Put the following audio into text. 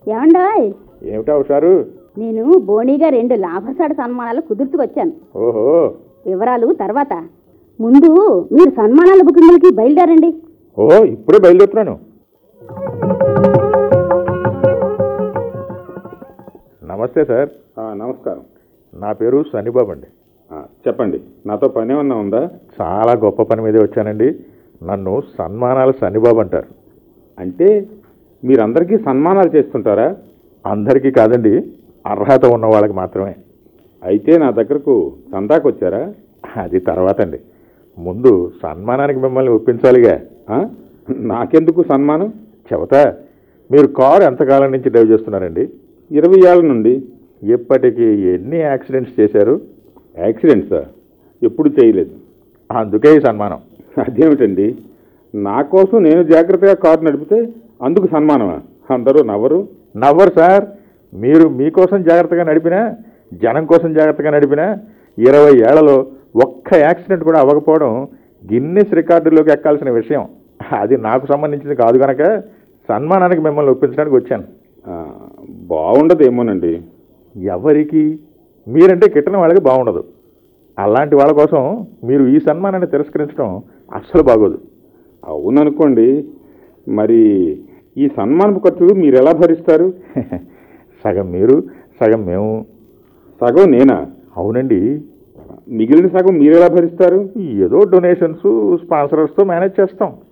ఏమండాయ్ ఏమిటా హుషారు నేను బోణీగా రెండు లాభసాటి సన్మానాలు కుదుర్చు వచ్చాను ఓహో వివరాలు తర్వాత ముందు మీరు సన్మానాల బుకింగ్లకి బయలుదేరండి ఓహో ఇప్పుడే బయలుదేరుతున్నాను నమస్తే సార్ ఆ, నమస్కారం నా పేరు సన్నిబాబు అండి ఆ, చెప్పండి నాతో పని ఏమన్నా ఉందా చాలా గొప్ప పని మీదే వచ్చానండి నన్ను సన్మానాల సన్నిబాబు అంటారు అంటే మీరందరికీ సన్మానాలు చేస్తుంటారా అందరికీ కాదండి అర్హత ఉన్న వాళ్ళకి మాత్రమే అయితే నా దగ్గరకు చందాకు వచ్చారా అది తర్వాత అండి ముందు సన్మానానికి మిమ్మల్ని ఒప్పించాలిగా ఆ? నాకెందుకు సన్మానం చెబుతా మీరు కారు ఎంతకాలం నుంచి డ్రైవ్ చేస్తున్నారండి ఇరవై ఏళ్ళ నుండి ఇప్పటికి ఎన్ని యాక్సిడెంట్స్ చేశారు యాక్సిడెంట్సా ఎప్పుడు చేయలేదు అందుకే ఈ సన్మానం అదేమిటండి నా కోసం నేను జాగ్రత్తగా కారు నడిపితే అందుకు సన్మానమా అందరూ నవ్వరు నవ్వరు సార్ మీరు మీకోసం జాగ్రత్తగా నడిపినా జనం కోసం జాగ్రత్తగా నడిపినా ఇరవై ఏళ్లలో ఒక్క యాక్సిడెంట్ కూడా అవ్వకపోవడం గిన్నెస్ రికార్డులోకి ఎక్కాల్సిన విషయం అది నాకు సంబంధించింది కాదు కనుక సన్మానానికి మిమ్మల్ని ఒప్పించడానికి వచ్చాను ఆ, బాగుండదేమోనండి ఎవరికి మీరంటే కిట్టని వాళ్ళకి బాగుండదు అలాంటి వాళ్ళ కోసం మీరు ఈ సన్మానాన్ని తిరస్కరించడం అస్సలు బాగోదు అవుననుకోండి మరి ఈ సన్మానపు ఖర్చులు మీరు ఎలా భరిస్తారు సగం మీరు సగం మేము సగం నేనా అవునండి మిగిలిన సగం మీరు ఎలా భరిస్తారు ఏదో డొనేషన్స్ స్పాన్సరర్స్తో మేనేజ్ చేస్తాం